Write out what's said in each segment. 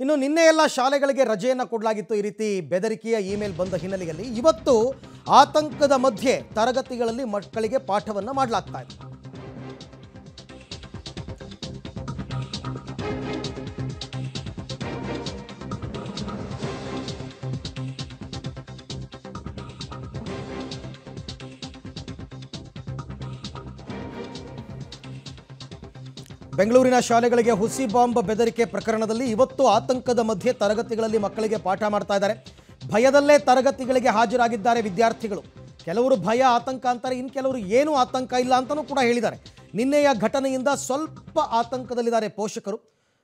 ಇನ್ನು ನಿನ್ನೆ ಎಲ್ಲ ಶಾಲೆಗಳಿಗೆ ರಜೆಯನ್ನು ಕೊಡಲಾಗಿತ್ತು ಈ ರೀತಿ ಬೆದರಿಕೆಯ ಇಮೇಲ್ ಬಂದ ಹಿನ್ನೆಲೆಯಲ್ಲಿ ಇವತ್ತು ಆತಂಕದ ಮಧ್ಯೆ ತರಗತಿಗಳಲ್ಲಿ ಮಕ್ಕಳಿಗೆ ಪಾಠವನ್ನು ಮಾಡಲಾಗ್ತಾ ಇದೆ ಬೆಂಗಳೂರಿನ ಶಾಲೆಗಳಿಗೆ ಹುಸಿ ಬಾಂಬ್ ಬೆದರಿಕೆ ಪ್ರಕರಣದಲ್ಲಿ ಇವತ್ತು ಆತಂಕದ ಮಧ್ಯೆ ತರಗತಿಗಳಲ್ಲಿ ಮಕ್ಕಳಿಗೆ ಪಾಠ ಮಾಡ್ತಾ ಇದ್ದಾರೆ ಭಯದಲ್ಲೇ ತರಗತಿಗಳಿಗೆ ಹಾಜರಾಗಿದ್ದಾರೆ ವಿದ್ಯಾರ್ಥಿಗಳು ಕೆಲವರು ಭಯ ಆತಂಕ ಅಂತಾರೆ ಇನ್ನು ಕೆಲವರು ಏನೂ ಆತಂಕ ಇಲ್ಲ ಅಂತಲೂ ಕೂಡ ಹೇಳಿದ್ದಾರೆ ನಿನ್ನೆಯ ಘಟನೆಯಿಂದ ಸ್ವಲ್ಪ ಆತಂಕದಲ್ಲಿದ್ದಾರೆ ಪೋಷಕರು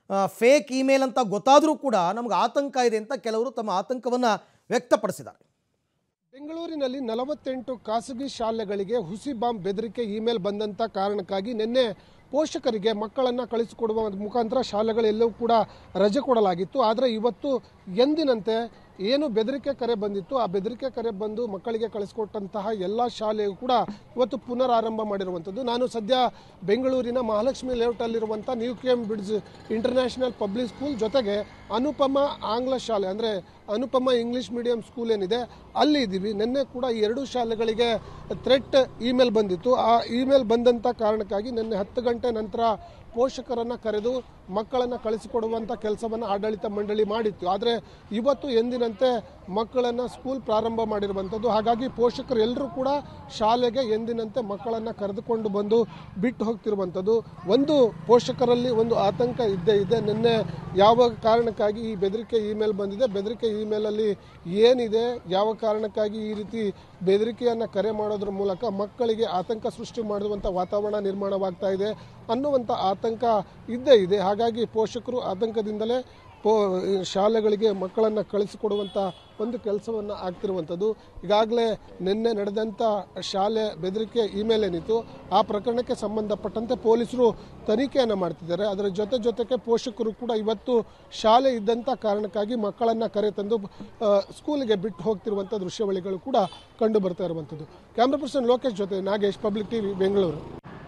ಫೇಕ್ ಇಮೇಲ್ ಅಂತ ಗೊತ್ತಾದರೂ ಕೂಡ ನಮ್ಗೆ ಆತಂಕ ಇದೆ ಅಂತ ಕೆಲವರು ತಮ್ಮ ಆತಂಕವನ್ನು ವ್ಯಕ್ತಪಡಿಸಿದ್ದಾರೆ ಬೆಂಗಳೂರಿನಲ್ಲಿ ನಲವತ್ತೆಂಟು ಖಾಸಗಿ ಶಾಲೆಗಳಿಗೆ ಹುಸಿ ಬಾಂಬ್ ಬೆದರಿಕೆ ಇಮೇಲ್ ಬಂದಂತ ಕಾರಣಕ್ಕಾಗಿ ನಿನ್ನೆ ಪೋಷಕರಿಗೆ ಮಕ್ಕಳನ್ನ ಕಳಿಸಿಕೊಡುವ ಮುಖಾಂತರ ಶಾಲೆಗಳೆಲ್ಲವೂ ಕೂಡ ರಜೆ ಕೊಡಲಾಗಿತ್ತು ಆದರೆ ಇವತ್ತು ಎಂದಿನಂತೆ ಏನು ಬೆದರಿಕೆ ಕರೆ ಬಂದಿತ್ತು ಆ ಬೆದರಿಕೆ ಕರೆ ಬಂದು ಮಕ್ಕಳಿಗೆ ಕಳಿಸಿಕೊಟ್ಟಂತಹ ಎಲ್ಲ ಶಾಲೆಯೂ ಕೂಡ ಇವತ್ತು ಪುನರಾರಂಭ ಮಾಡಿರುವಂಥದ್ದು ನಾನು ಸದ್ಯ ಬೆಂಗಳೂರಿನ ಮಹಾಲಕ್ಷ್ಮಿ ಲೇಔಟಲ್ಲಿರುವಂಥ new K M bridge international public school ಜೊತೆಗೆ ಅನುಪಮ ಆಂಗ್ಲ ಶಾಲೆ ಅಂದರೆ ಅನುಪಮ ಇಂಗ್ಲಿಷ್ ಮೀಡಿಯಂ ಸ್ಕೂಲ್ ಏನಿದೆ ಅಲ್ಲಿ ಇದ್ದೀವಿ ನಿನ್ನೆ ಕೂಡ ಈ ಎರಡು ಶಾಲೆಗಳಿಗೆ ಥ್ರೆಟ್ ಇಮೇಲ್ ಬಂದಿತ್ತು ಆ ಇಮೇಲ್ ಬಂದಂಥ ಕಾರಣಕ್ಕಾಗಿ ನಿನ್ನೆ ಹತ್ತು ಗಂಟೆ ನಂತರ ಪೋಷಕರನ್ನ ಕರೆದು ಮಕ್ಕಳನ್ನ ಕಳಿಸಿಕೊಡುವಂಥ ಕೆಲಸವನ್ನು ಆಡಳಿತ ಮಂಡಳಿ ಮಾಡಿತ್ತು ಆದರೆ ಇವತ್ತು ಎಂದಿನಂತೆ ಮಕ್ಕಳನ್ನ ಸ್ಕೂಲ್ ಪ್ರಾರಂಭ ಮಾಡಿರುವಂಥದ್ದು ಹಾಗಾಗಿ ಪೋಷಕರು ಎಲ್ಲರೂ ಕೂಡ ಶಾಲೆಗೆ ಎಂದಿನಂತೆ ಮಕ್ಕಳನ್ನ ಕರೆದುಕೊಂಡು ಬಂದು ಬಿಟ್ಟು ಹೋಗ್ತಿರುವಂಥದ್ದು ಒಂದು ಪೋಷಕರಲ್ಲಿ ಒಂದು ಆತಂಕ ಇದ್ದೇ ಇದೆ ನಿನ್ನೆ ಯಾವ ಕಾರಣಕ್ಕಾಗಿ ಈ ಬೆದರಿಕೆ ಇಮೇಲ್ ಬಂದಿದೆ ಬೆದರಿಕೆ ಇಮೇಲಲ್ಲಿ ಏನಿದೆ ಯಾವ ಕಾರಣಕ್ಕಾಗಿ ಈ ರೀತಿ ಬೆದರಿಕೆಯನ್ನು ಕರೆ ಮಾಡೋದ್ರ ಮೂಲಕ ಮಕ್ಕಳಿಗೆ ಆತಂಕ ಸೃಷ್ಟಿ ಮಾಡುವಂಥ ವಾತಾವರಣ ನಿರ್ಮಾಣವಾಗ್ತಾ ಇದೆ ಅನ್ನುವಂಥ ಆತಂಕ ಇದ್ದೇ ಇದೆ ಹಾಗಾಗಿ ಪೋಷಕರು ಆತಂಕದಿಂದಲೇ ಪೋ ಶಾಲೆಗಳಿಗೆ ಮಕ್ಕಳನ್ನು ಕಳಿಸಿಕೊಡುವಂಥ ಒಂದು ಕೆಲಸವನ್ನು ಆಗ್ತಿರುವಂಥದ್ದು ಈಗಾಗಲೇ ನಿನ್ನೆ ನಡೆದಂಥ ಶಾಲೆ ಬೆದರಿಕೆ ಇಮೇಲ್ ಏನಿತ್ತು ಆ ಪ್ರಕರಣಕ್ಕೆ ಸಂಬಂಧಪಟ್ಟಂತೆ ಪೊಲೀಸರು ತನಿಖೆಯನ್ನು ಮಾಡ್ತಿದ್ದಾರೆ ಅದರ ಜೊತೆ ಜೊತೆಗೆ ಪೋಷಕರು ಕೂಡ ಇವತ್ತು ಶಾಲೆ ಇದ್ದಂಥ ಕಾರಣಕ್ಕಾಗಿ ಮಕ್ಕಳನ್ನು ಕರೆತಂದು ಆ, ಸ್ಕೂಲಿಗೆ ಬಿಟ್ಟು ಹೋಗ್ತಿರುವಂಥ ದೃಶ್ಯಾವಳಿಗಳು ಕೂಡ ಕಂಡು ಬರ್ತಾ ಇರುವಂಥದ್ದು ಕ್ಯಾಮ್ರಾ ಪರ್ಸನ್ ಲೋಕೇಶ್ ಜೊತೆ ನಾಗೇಶ್ ಪಬ್ಲಿಕ್ ಟಿವಿ ಬೆಂಗಳೂರು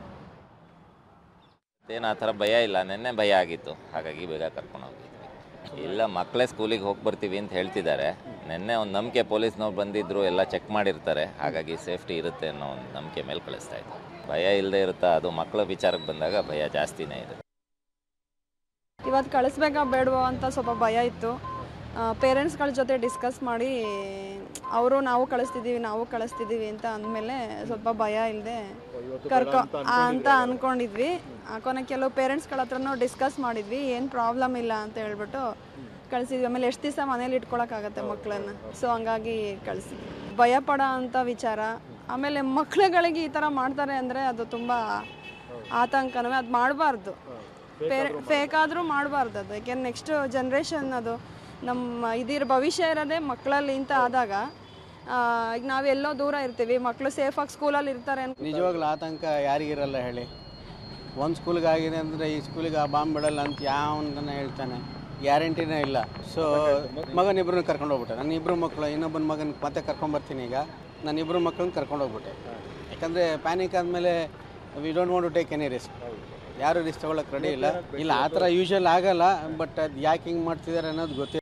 ಏನು ಆ ಥರ ಭಯ ಇಲ್ಲ ನಿನ್ನೆ ಭಯ ಆಗಿತ್ತು ಹಾಗಾಗಿ ಬೇಗ ಕರ್ಕೊಂಡು ಹೋಗಿದ್ವಿ ಇಲ್ಲ ಮಕ್ಕಳೇ ಸ್ಕೂಲಿಗೆ ಹೋಗಿ ಬರ್ತೀವಿ ಅಂತ ಹೇಳ್ತಿದ್ದಾರೆ ನಿನ್ನೆ ಒಂದು ನಂಬಿಕೆ ಪೊಲೀಸ್ನವ್ರು ಬಂದಿದ್ರು ಎಲ್ಲ ಚೆಕ್ ಮಾಡಿರ್ತಾರೆ ಹಾಗಾಗಿ ಸೇಫ್ಟಿ ಇರುತ್ತೆ ಅನ್ನೋ ಒಂದು ನಂಬಿಕೆ ಮೇಲೆ ಕಳಿಸ್ತಾ ಇದ್ದೆ ಭಯ ಇಲ್ಲದೆ ಇರುತ್ತಾ ಅದು ಮಕ್ಕಳ ವಿಚಾರಕ್ಕೆ ಬಂದಾಗ ಭಯ ಜಾಸ್ತಿನೇ ಇದೆ ಇವತ್ತು ಕಳಿಸ್ಬೇಕಾ ಬೇಡವೋ ಅಂತ ಸ್ವಲ್ಪ ಭಯ ಇತ್ತು ಪೇರೆಂಟ್ಸ್ಗಳ ಜೊತೆ ಡಿಸ್ಕಸ್ ಮಾಡಿ ಅವರು ನಾವು ಕಳಿಸ್ತಿದ್ದೀವಿ ನಾವು ಕಳಿಸ್ತಿದ್ದೀವಿ ಅಂತ ಅಂದಮೇಲೆ ಸ್ವಲ್ಪ ಭಯ ಇಲ್ಲದೆ ಕರ್ಕೊ ಆ, ಅಂತ ಅಂದ್ಕೊಂಡಿದ್ವಿ ಕೊನೆ ಕೆಲವು ಪೇರೆಂಟ್ಸ್ಗಳ ಹತ್ರನೂ ಡಿಸ್ಕಸ್ ಮಾಡಿದ್ವಿ ಏನು ಪ್ರಾಬ್ಲಮ್ ಇಲ್ಲ ಅಂತ ಹೇಳ್ಬಿಟ್ಟು ಕಳಿಸಿದ್ವಿ ಆಮೇಲೆ ಎಷ್ಟು ದಿವಸ ಮನೇಲಿ ಇಟ್ಕೊಳಕ್ಕಾಗತ್ತೆ ಮಕ್ಕಳನ್ನ ಸೊ ಹಂಗಾಗಿ ಕಳಿಸಿದ್ವಿ ಭಯ ಪಡೋ ಅಂಥ ವಿಚಾರ ಆಮೇಲೆ ಮಕ್ಳುಗಳಿಗೆ ಈ ಥರ ಮಾಡ್ತಾರೆ ಅಂದರೆ ಅದು ತುಂಬ ಆತಂಕನವೇ ಅದು ಮಾಡಬಾರ್ದು ಪೇರೆ ಫೇಕ್ ಆದರೂ ಮಾಡಬಾರ್ದು ಅದು ಯಾಕೆಂದ್ರೆ ನೆಕ್ಸ್ಟ್ ಜನ್ರೇಷನ್ ಅದು ನಮ್ಮ ಇದಿರ ಭವಿಷ್ಯ ಇರೋದೇ ಮಕ್ಕಳಲ್ಲಿ ಇಂಥ ಆದಾಗ ಆ, ಈಗ ನಾವೆಲ್ಲೋ ದೂರ ಇರ್ತೀವಿ ಮಕ್ಕಳು ಸೇಫಾಗಿ ಸ್ಕೂಲಲ್ಲಿ ಇರ್ತಾರೆ ಅನ್ಕೊ ನಿಜವಾಗ್ಲೂ ಆತಂಕ ಯಾರಿಗಿರಲ್ಲ ಹೇಳಿ ಒಂದು ಸ್ಕೂಲ್ಗೆ ಆಗಿದೆ ಅಂದರೆ ಈ ಸ್ಕೂಲಿಗೆ ಆ ಬಾಂಬ್ ಬಿಡಲ್ಲ ಅಂತ ಯಾವನ ಹೇಳ್ತಾನೆ ಗ್ಯಾರಂಟಿನೇ ಇಲ್ಲ ಸೊ ಮಗನ ಇಬ್ಬರನ್ನ ಕರ್ಕೊಂಡು ಹೋಗ್ಬಿಟ್ಟೆ ನನ್ನ ಇಬ್ಬರು ಮಕ್ಕಳು ಇನ್ನೊಬ್ಬನ ಮಗನ ಮತ್ತೆ ಕರ್ಕೊಂಬರ್ತೀನಿ ಈಗ ನನ್ನ ಇಬ್ಬರು ಮಕ್ಕಳನ್ನ ಕರ್ಕೊಂಡು ಹೋಗ್ಬಿಟ್ಟೆ ಯಾಕಂದರೆ ಪ್ಯಾನಿಕ್ ಆದಮೇಲೆ we don't want to take any risk ಯಾರು ರಿಸ್ಕ್ ತೊಗೊಳಕ್ಕೆ ರೆಡಿ ಇಲ್ಲ ಇಲ್ಲ ಆ ಥರ ಯೂಶಲ್ ಆಗಲ್ಲ ಬಟ್ ಅದು ಯಾಕೆ ಹಿಂಗೆ ಮಾಡ್ತಿದ್ದಾರೆ ಅನ್ನೋದು ಗೊತ್ತಿಲ್ಲ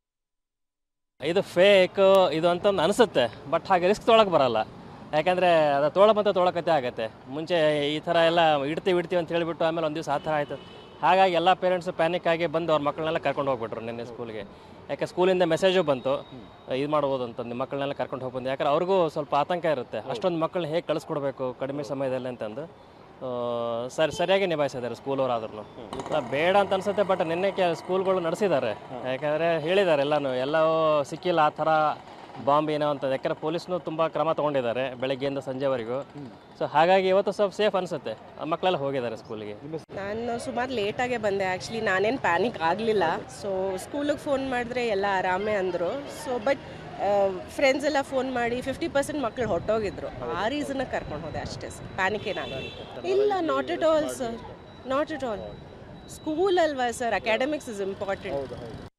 ಇದು ಫೇಕ್ ಇದು ಅಂತ ಒಂದು ಅನಿಸುತ್ತೆ ಬಟ್ ಹಾಗೆ ರಿಸ್ಕ್ ತೊಗೊಳಕ್ಕೆ ಬರಲ್ಲ ಯಾಕಂದರೆ ಅದು ತೊಗೊಳಕ್ಕೆ ತೊಗೊಳಕತ್ತೆ ಆಗುತ್ತೆ ಮುಂಚೆ ಈ ಥರ ಎಲ್ಲ ಇಡ್ತೀವಿ ಇಡ್ತೀವಿ ಅಂತ ಹೇಳಿಬಿಟ್ಟು ಆಮೇಲೆ ಒಂದು ದಿವಸ ಆ ಥರ ಆಯಿತು ಹಾಗಾಗಿ ಎಲ್ಲ ಪೇರೆಂಟ್ಸು ಪ್ಯಾನಿಕ್ ಆಗಿ ಬಂದು ಅವ್ರ ಮಕ್ಕಳನ್ನೆಲ್ಲ ಕರ್ಕೊಂಡು ಹೋಗ್ಬಿಟ್ರು ನಿನ್ನೆ ಸ್ಕೂಲ್ಗೆ ಯಾಕೆ ಸ್ಕೂಲಿಂದ ಮೆಸೇಜು ಬಂತು ಇದು ಮಾಡ್ಬೋದು ಅಂತ ನಿಮ್ಮ ಮಕ್ಕಳನ್ನೆಲ್ಲ ಕರ್ಕೊಂಡು ಹೋಗ್ಬಂದು ಯಾಕಂದ್ರೆ ಅವ್ರಿಗೂ ಸ್ವಲ್ಪ ಆತಂಕ ಇರುತ್ತೆ ಅಷ್ಟೊಂದು ಮಕ್ಕಳನ್ನ ಹೇಗೆ ಕಳಿಸ್ಕೊಡ್ಬೇಕು ಕಡಿಮೆ ಸಮಯದಲ್ಲಿ ಅಂತಂದು ಆ, ಸರಿ ಸರಿಯಾಗಿ ನಿಭಾಯಿಸಿದ್ದಾರೆ ಸ್ಕೂಲವರಾದ್ರೂ ಬೇಡ ಅಂತ ಅನ್ಸುತ್ತೆ ಬಟ್ ನಿನ್ನೆ ಕೆ ಸ್ಕೂಲ್ಗಳು ನಡೆಸಿದ್ದಾರೆ ಯಾಕಂದರೆ ಹೇಳಿದ್ದಾರೆ ಎಲ್ಲನೂ ಎಲ್ಲವೂ ಸಿಕ್ಕಿಲ್ಲ ಆ ಥರ ಬಾಂಬ್ ಏನೋ ಅಂತ ಯಾಕಂದರೆ ಪೊಲೀಸ್ನು ತುಂಬ ಕ್ರಮ ತೊಗೊಂಡಿದ್ದಾರೆ ಬೆಳಗ್ಗೆಯಿಂದ ಸಂಜೆವರೆಗೂ ಸೊ ಹಾಗಾಗಿ ಇವತ್ತು ಸ್ವಲ್ಪ ಸೇಫ್ ಅನಿಸುತ್ತೆ ಮಕ್ಕಳೆಲ್ಲ ಹೋಗಿದ್ದಾರೆ ಸ್ಕೂಲಿಗೆ ನಾನು ಸುಮಾರು ಲೇಟಾಗೆ ಬಂದೆ ಆ್ಯಕ್ಚುಲಿ ನಾನೇನು ಪ್ಯಾನಿಕ್ ಆಗಲಿಲ್ಲ ಸೊ ಸ್ಕೂಲಿಗೆ ಫೋನ್ ಮಾಡಿದ್ರೆ ಎಲ್ಲ ಆರಾಮೇ ಅಂದರು ಸೊ ಬಟ್ ಫ್ರೆಂಡ್ಸ್ ಎಲ್ಲ ಫೋನ್ ಮಾಡಿ ಫಿಫ್ಟಿ ಪರ್ಸೆಂಟ್ ಮಕ್ಕಳು ಹೊಟ್ಟೋಗಿದ್ರು ಆ ರೀಸನ್ಗೆ ಕರ್ಕೊಂಡು ಹೋದೆ ಅಷ್ಟೇ ಸರ್ ಪ್ಯಾನಿಕ್ ಏನಾಗಲ್ಲ ಇಲ್ಲ not at all sir not at all school ಅಲ್ವಾ ಸರ್ ಅಕಾಡೆಮಿಕ್ಸ್ ಇಸ್ ಇಂಪಾರ್ಟೆಂಟ್